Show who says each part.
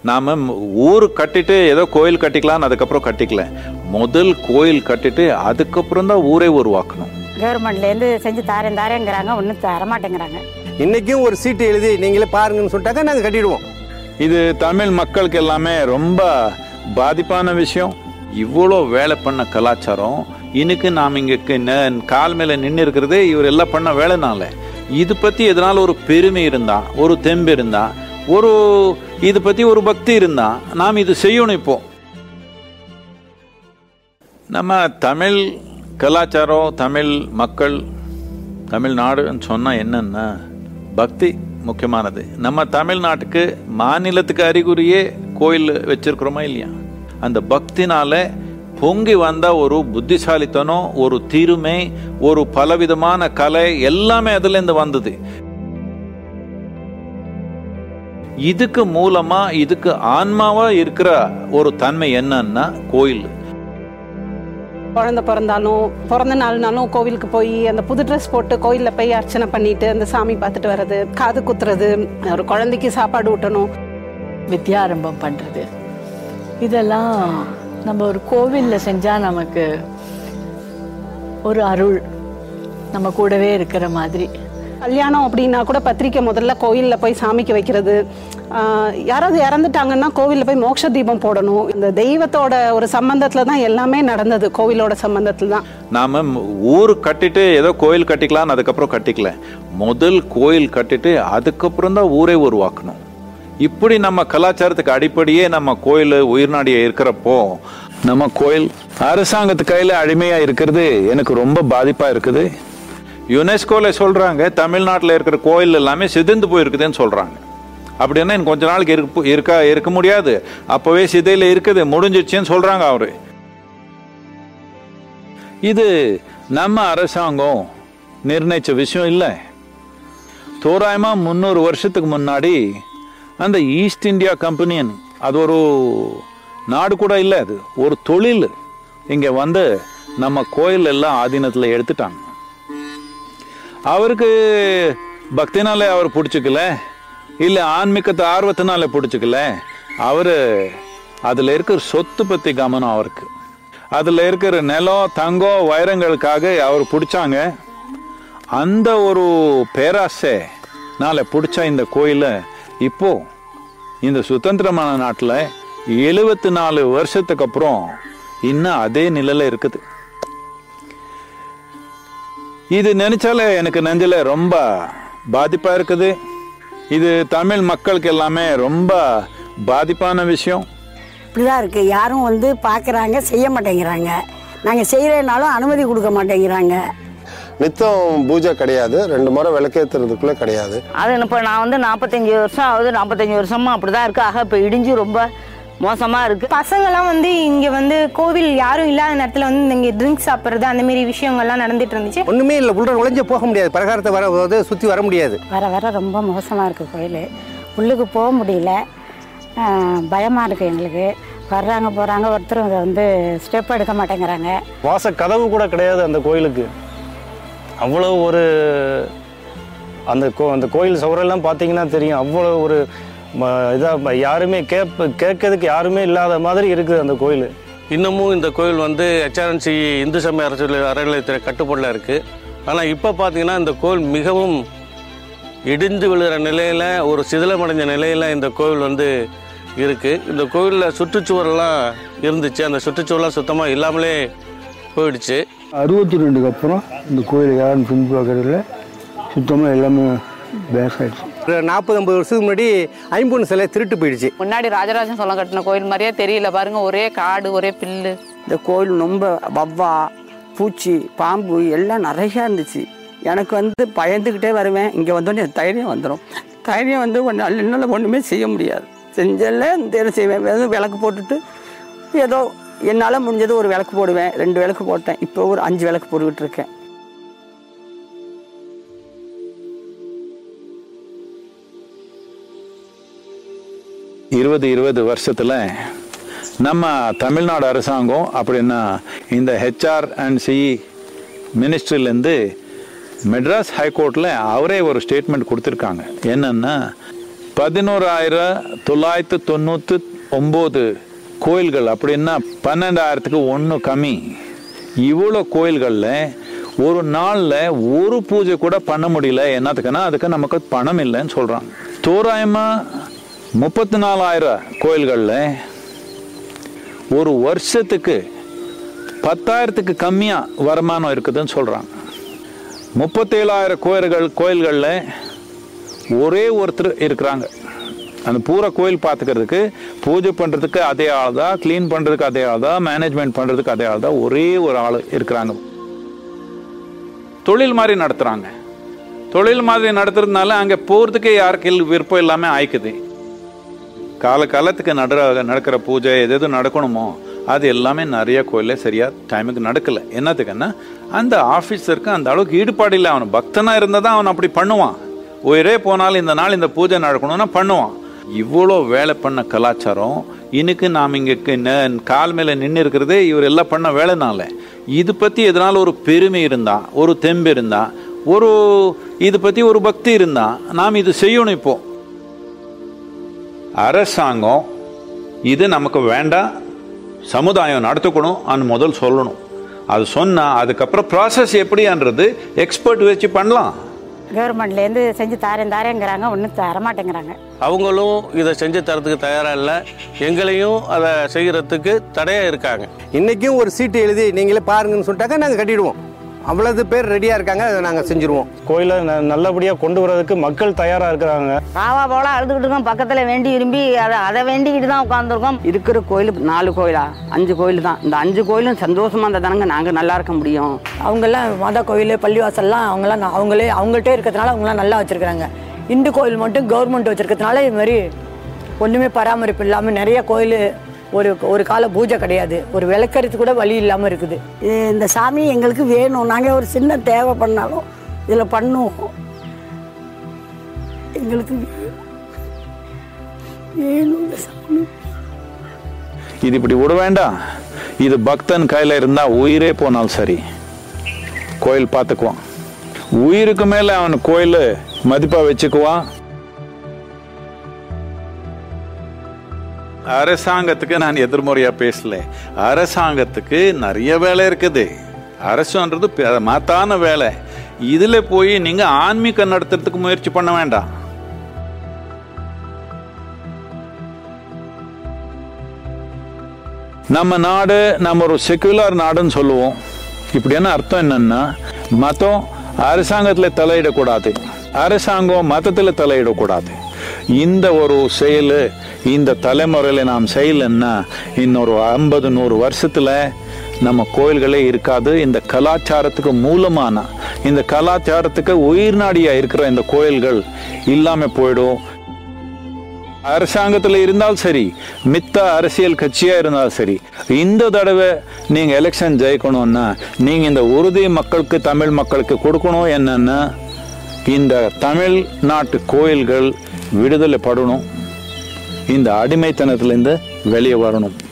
Speaker 1: நாம ஊர் கட்டிட்டு ஏதோ கோயில் கட்டிக்கலாம்னு அதுக்கப்புறம் கட்டிக்கல முதல் கோயில் கட்டிட்டு அதுக்கப்புறம் தான் ஊரே உருவாக்கணும்
Speaker 2: கவர்மெண்ட்லேருந்து செஞ்சு தாரேன் தாரேங்கிறாங்க ஒன்றும் தரமாட்டேங்கிறாங்க
Speaker 3: இன்னைக்கும் ஒரு சீட்டு எழுதி நீங்களே பாருங்கன்னு சொல்லிட்டாக்கா நாங்கள் கட்டிடுவோம்
Speaker 1: இது தமிழ் மக்களுக்கு எல்லாமே ரொம்ப பாதிப்பான விஷயம் இவ்வளோ வேலை பண்ண கலாச்சாரம் இன்னைக்கு நாம் இங்கே கால் மேலே நின்று இருக்கிறதே இவர் எல்லாம் பண்ண வேலைனால இது பற்றி எதனால ஒரு பெருமை இருந்தா ஒரு தெம்பு இருந்தா ஒரு இது பற்றி ஒரு பக்தி இருந்தா நாம் இது செய்யணும் இப்போ நம்ம தமிழ் கலாச்சாரம் தமிழ் மக்கள் தமிழ்நாடுன்னு சொன்னால் என்னன்னா பக்தி முக்கியமானது நம்ம தமிழ்நாட்டுக்கு மாநிலத்துக்கு அறிகுறியே கோயில் வச்சிருக்கிறோமா இல்லையா அந்த பக்தினால பொங்கி வந்த ஒரு புத்திசாலித்தனம் ஒரு தீருமை ஒரு பலவிதமான கலை எல்லாமே அதுலேருந்து வந்தது இதுக்கு மூலமா இதுக்கு ஆன்மாவா இருக்கிற ஒரு தன்மை என்னன்னா கோயில்
Speaker 4: குழந்தை பிறந்தாலும் பிறந்த நாள்னாலும் கோவிலுக்கு போய் அந்த புது ட்ரெஸ் போட்டு கோயிலில் போய் அர்ச்சனை பண்ணிட்டு அந்த சாமி பார்த்துட்டு வர்றது காது குத்துறது ஒரு குழந்தைக்கு சாப்பாடு ஊட்டணும்
Speaker 5: வித்யாரம்பம் பண்ணுறது இதெல்லாம் நம்ம ஒரு கோவிலில் செஞ்சால் நமக்கு ஒரு அருள் நம்ம கூடவே இருக்கிற மாதிரி
Speaker 4: கல்யாணம் அப்படின்னா கூட பத்திரிக்கை முதல்ல கோயிலில் போய் சாமிக்கு வைக்கிறது ஆஹ் யாராவது இறந்துட்டாங்கன்னா கோவிலில் போய் மோட்ச தீபம் போடணும் இந்த தெய்வத்தோட ஒரு சம்பந்தத்தில் தான் எல்லாமே நடந்தது கோவிலோட சம்பந்தத்தில் தான்
Speaker 1: நாம ஊர் கட்டிட்டு ஏதோ கோயில் கட்டிக்கலாம்னு அதுக்கப்புறம் கட்டிக்கல முதல் கோயில் கட்டிட்டு அதுக்கப்புறம் தான் ஊரே உருவாக்கணும் இப்படி நம்ம கலாச்சாரத்துக்கு அடிப்படையே நம்ம கோயில் உயிர்நாடியா இருக்கிறப்போ நம்ம கோயில் அரசாங்கத்து கையில அடிமையா இருக்கிறது எனக்கு ரொம்ப பாதிப்பா இருக்குது யுனெஸ்கோல சொல்றாங்க தமிழ்நாட்டில் இருக்கிற கோயில் எல்லாமே சிதைந்து போயிருக்குதுன்னு சொல்றாங்க அப்படின்னா இன்னும் கொஞ்ச நாளைக்கு இருக்க இருக்கா இருக்க முடியாது அப்பவே சிதையில இருக்குது முடிஞ்சிடுச்சுன்னு சொல்றாங்க அவரு இது நம்ம அரசாங்கம் நிர்ணயிச்ச விஷயம் இல்லை தோராயமா முந்நூறு வருஷத்துக்கு முன்னாடி அந்த ஈஸ்ட் இந்தியா கம்பெனியன் அது ஒரு நாடு கூட இல்லை அது ஒரு தொழில் இங்க வந்து நம்ம கோயில் எல்லாம் ஆதீனத்தில் எடுத்துட்டாங்க அவருக்கு பக்தினால அவர் பிடிச்சிக்கல இல்லை ஆன்மீகத்தை ஆர்வத்தினால பிடிச்சிக்கல அவரு அதில் இருக்கிற சொத்து பற்றி கவனம் அவருக்கு அதில் இருக்கிற நிலம் தங்கம் வைரங்களுக்காக அவர் பிடிச்சாங்க அந்த ஒரு பேராசை நாளை பிடிச்ச இந்த கோயிலை இப்போ இந்த சுதந்திரமான நாட்டில் எழுபத்தி நாலு வருஷத்துக்கு அப்புறம் இன்னும் அதே நிலையில இருக்குது இது நினைச்சாலே எனக்கு நெஞ்சில ரொம்ப பாதிப்பா இருக்குது இது தமிழ் மக்களுக்கு எல்லாமே ரொம்ப பாதிப்பான விஷயம்
Speaker 2: இப்படிதான் இருக்கு யாரும் வந்து பார்க்குறாங்க செய்ய மாட்டேங்கிறாங்க நாங்கள் செய்கிறனாலும் அனுமதி கொடுக்க மாட்டேங்கிறாங்க
Speaker 3: நித்தம் பூஜை கிடையாது ரெண்டு முறை விளக்கேற்றுறதுக்குள்ளே கிடையாது
Speaker 6: அது இப்போ நான் வந்து நாற்பத்தஞ்சு வருஷம் ஆகுது நாற்பத்தஞ்சு வருஷமா அப்படிதான் இருக்கு ஆக இப்போ இடிஞ்சு ரொம்ப மோசமா இருக்கு
Speaker 7: பசங்கெல்லாம் வந்து இங்க வந்து கோவில் யாரும் இல்லாத நேரத்துல வந்து இங்க ட்ரிங்க்ஸ் சாப்பிட்றது அந்த மாதிரி விஷயங்கள்லாம் நடந்துட்டு இருந்துச்சு
Speaker 3: ஒன்றுமே இல்லை உள்ள நுழைஞ்சே போக முடியாது பிரகாரத்தை வர போது சுற்றி வர முடியாது
Speaker 2: வர வர ரொம்ப மோசமாக இருக்குது கோயில் உள்ளுக்கு போக முடியல பயமாக இருக்குது எங்களுக்கு வர்றாங்க போகிறாங்க ஒருத்தரும் இதை வந்து ஸ்டெப் எடுக்க மாட்டேங்கிறாங்க
Speaker 8: வாச கதவு கூட கிடையாது அந்த கோயிலுக்கு அவ்வளோ ஒரு அந்த கோ அந்த கோயில் சுவரெல்லாம் பார்த்தீங்கன்னா தெரியும் அவ்வளோ ஒரு இதாக யாருமே கேட்ப கேட்கறதுக்கு யாருமே இல்லாத மாதிரி இருக்குது அந்த கோயில்
Speaker 9: இன்னமும் இந்த கோயில் வந்து ஹெச்ஆர்என்சி இந்து சமய அரசு அறநிலையத்துறை கட்டுப்பாடில் இருக்குது ஆனால் இப்போ பார்த்தீங்கன்னா இந்த கோயில் மிகவும் இடிந்து விழுகிற நிலையில் ஒரு சிதிலமடைஞ்ச நிலையில் இந்த கோவில் வந்து இருக்குது இந்த கோவிலில் சுற்றுச்சுவரெல்லாம் இருந்துச்சு அந்த சுற்றுச்சுவரெல்லாம் சுத்தமாக இல்லாமலே போயிடுச்சு
Speaker 10: அறுபத்தி ரெண்டுக்கு அப்புறம் இந்த கோயிலை யாரும் பின்பற்றுறதில்ல சுத்தமாக எல்லாமே பேஸ் ஆயிடுச்சு
Speaker 3: ஒரு நாற்பது ஐம்பது வருஷத்துக்கு முன்னாடி ஐம்பொன் சிலை திருட்டு போயிடுச்சு
Speaker 11: முன்னாடி ராஜராஜன் சோழன் கட்டின கோயில் மாதிரியே தெரியல பாருங்க ஒரே காடு ஒரே பில்லு
Speaker 12: இந்த கோயில் ரொம்ப வவ்வா பூச்சி பாம்பு எல்லாம் நிறையா இருந்துச்சு எனக்கு வந்து பயந்துக்கிட்டே வருவேன் இங்கே வந்தோடனே தைரியம் வந்துடும் தைரியம் வந்து ஒன்று என்னால் ஒன்றுமே செய்ய முடியாது செஞ்சல இந்த செய்வேன் வெறும் விளக்கு போட்டுட்டு ஏதோ என்னால் முடிஞ்சது ஒரு விளக்கு போடுவேன் ரெண்டு விளக்கு போட்டேன் இப்போ ஒரு அஞ்சு விளக்கு போட்டுக்கிட்டு இருக்கேன்
Speaker 1: இருபது இருபது வருஷத்துல நம்ம தமிழ்நாடு அரசாங்கம் அப்படின்னா இந்த ஹெச்ஆர் அண்ட் சி மினிஸ்ட்ரிலேருந்து மெட்ராஸ் ஹைகோர்ட்டில் அவரே ஒரு ஸ்டேட்மெண்ட் கொடுத்துருக்காங்க என்னன்னா பதினோராயிரம் தொள்ளாயிரத்து தொண்ணூற்றி ஒம்பது கோயில்கள் அப்படின்னா பன்னெண்டாயிரத்துக்கு ஒன்று கம்மி இவ்வளோ கோயில்களில் ஒரு நாளில் ஒரு பூஜை கூட பண்ண முடியல என்னத்துக்குன்னா அதுக்கு நமக்கு பணம் இல்லைன்னு சொல்கிறாங்க தோராயமாக முப்பத்தி நாலாயிரம் கோயில்களில் ஒரு வருஷத்துக்கு பத்தாயிரத்துக்கு கம்மியாக வருமானம் இருக்குதுன்னு சொல்கிறாங்க முப்பத்தேழாயிரம் கோயில்கள் கோயில்களில் ஒரே ஒருத்தர் இருக்கிறாங்க அந்த பூரா கோயில் பார்த்துக்கிறதுக்கு பூஜை பண்ணுறதுக்கு அதே ஆள் தான் க்ளீன் பண்ணுறதுக்கு அதே ஆள் தான் மேனேஜ்மெண்ட் பண்ணுறதுக்கு அதே ஆள் தான் ஒரே ஒரு ஆள் இருக்கிறாங்க தொழில் மாதிரி நடத்துகிறாங்க தொழில் மாதிரி நடத்துறதுனால அங்கே போகிறதுக்கே யாருக்கு இல்ல- விருப்பம் இல்லாமல் ஆயிக்குது கால காலத்துக்கு நடுற நடக்கிற பூஜை எது எது நடக்கணுமோ அது எல்லாமே நிறைய கோயிலில் சரியா டைமுக்கு நடக்கல என்னத்துக்குன்னா அந்த ஆஃபீஸருக்கு அந்த அளவுக்கு ஈடுபாடு இல்லை அவன் பக்தனா இருந்தால் தான் அவன் அப்படி பண்ணுவான் உயிரே போனாலும் இந்த நாள் இந்த பூஜை நடக்கணும்னா பண்ணுவான் இவ்வளோ வேலை பண்ண கலாச்சாரம் இன்னைக்கு நாம் இங்கே கால் மேலே நின்று இருக்கிறதே இவர் எல்லாம் பண்ண வேலைனால இது பற்றி எதனால ஒரு பெருமை இருந்தா ஒரு தெம்பு இருந்தா ஒரு இது பற்றி ஒரு பக்தி இருந்தா நாம் இது செய்யணும் இப்போ அரசாங்கம் இது நமக்கு வேண்டாம் சமுதாயம் நடத்துக்கணும் அன்னு முதல் சொல்லணும் அது சொன்னா அதுக்கப்புறம் ப்ராசஸ் எப்படின்றது எக்ஸ்பர்ட் வச்சு பண்ணலாம்
Speaker 2: கவர்மெண்ட்லேருந்து செஞ்சு தாரேன் தாரேங்கிறாங்க ஒன்றும் தரமாட்டேங்கிறாங்க
Speaker 9: அவங்களும் இதை செஞ்சு தரதுக்கு தயாராக இல்லை எங்களையும் அதை செய்கிறதுக்கு தடையாக இருக்காங்க
Speaker 13: இன்னைக்கும் ஒரு சீட்டு எழுதி நீங்களே பாருங்கன்னு சொல்லிட்டாக்க நாங்கள் கட்டிடுவோம் அவ்வளவு பேர் ரெடியாக இருக்காங்க அதை நாங்கள் செஞ்சுருவோம்
Speaker 8: கோயிலை ந நல்லபடியாக கொண்டு வரதுக்கு மக்கள் தயாராக இருக்கிறாங்க
Speaker 6: ராவா போல அழுதுகிட்டு இருக்கோம் பக்கத்தில் வேண்டி விரும்பி அதை அதை வேண்டிக்கிட்டு தான் உட்காந்துருக்கோம்
Speaker 12: இருக்கிற கோயில் நாலு கோயிலா அஞ்சு கோயில் தான் இந்த அஞ்சு கோயிலும் சந்தோஷமா இருந்தால் தானங்க நாங்கள் நல்லா இருக்க முடியும்
Speaker 14: அவங்கெல்லாம் மத கோயில் பள்ளிவாசல்லாம் அவங்கெல்லாம் ந- அவங்களே அவங்கள்ட்டே இருக்கிறதுனால அவங்களாம் நல்லா வச்சுருக்குறாங்க இந்து கோயில் மட்டும் கவர்மெண்ட் வச்சுருக்கிறதுனால இது மாதிரி ஒன்றுமே பராமரிப்பு இல்லாமல் நிறைய கோயில் ஒரு ஒரு கால பூஜை கிடையாது ஒரு விளக்கரித்து கூட வழி இல்லாமல் இருக்குது
Speaker 15: இந்த சாமி எங்களுக்கு வேணும் நாங்கள் ஒரு சின்ன தேவை பண்ணாலும் இதில் பண்ணுவோம் எங்களுக்கு வேணும் இந்த சாமி
Speaker 1: இது இப்படி விட வேண்டாம் இது பக்தன் கையில இருந்தா உயிரே போனாலும் சரி கோயில் பார்த்துக்குவான் உயிருக்கு மேல அவன் கோயில் மதிப்பா வச்சுக்குவான் அரசாங்கத்துக்கு நான் எதிர்மறையா பேசல அரசாங்கத்துக்கு நிறைய வேலை இருக்குது அரசுன்றது பெ- மாத்தான வேலை இதுல போய் நீங்க ஆன்மீகம் நடத்துறதுக்கு முயற்சி பண்ண வேண்டாம் நம்ம நாடு நம்ம ஒரு செக்குலர் நாடுன்னு சொல்லுவோம் இப்படியான அர்த்தம் என்னன்னா மதம் அரசாங்கத்தில் தலையிடக்கூடாது அரசாங்கம் மதத்தில் தலையிடக்கூடாது இந்த ஒரு செயல் இந்த தலைமுறையில் நாம் செய்யலைன்னா இன்னொரு ஐம்பது நூறு வருஷத்துல நம்ம கோயில்களே இருக்காது இந்த கலாச்சாரத்துக்கு மூலமான இந்த கலாச்சாரத்துக்கு உயிர் நாடியா இருக்கிற இந்த கோயில்கள் இல்லாம போயிடும் அரசாங்கத்தில் இருந்தாலும் சரி மித்த அரசியல் கட்சியா இருந்தாலும் சரி இந்த தடவை நீங்க எலெக்ஷன் ஜெயிக்கணும்னா நீங்க இந்த உறுதி மக்களுக்கு தமிழ் மக்களுக்கு கொடுக்கணும் என்னன்னா இந்த தமிழ் நாட்டு கோயில்கள் விடுதலை படணும் இந்த அடிமைத்தனத்திலிருந்து வெளியே வரணும்